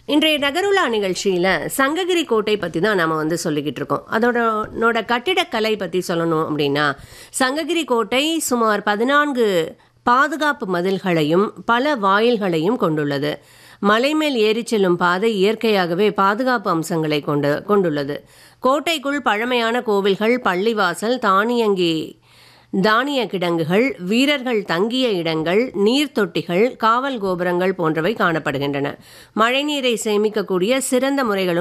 இன்றைய நகருலா நிகழ்ச்சியில் சங்ககிரி கோட்டை பற்றி தான் நாம் வந்து சொல்லிக்கிட்டு இருக்கோம் அதோட நோட கட்டிடக்கலை பற்றி சொல்லணும் அப்படின்னா சங்ககிரி கோட்டை சுமார் பதினான்கு பாதுகாப்பு மதில்களையும் பல வாயில்களையும் கொண்டுள்ளது மலைமேல் ஏறிச் செல்லும் பாதை இயற்கையாகவே பாதுகாப்பு அம்சங்களை கொண்டு கொண்டுள்ளது கோட்டைக்குள் பழமையான கோவில்கள் பள்ளிவாசல் தானியங்கி தானிய கிடங்குகள் வீரர்கள் தங்கிய இடங்கள் நீர்த்தொட்டிகள் காவல் கோபுரங்கள் போன்றவை காணப்படுகின்றன மழைநீரை சேமிக்கக்கூடிய சிறந்த முறைகளும்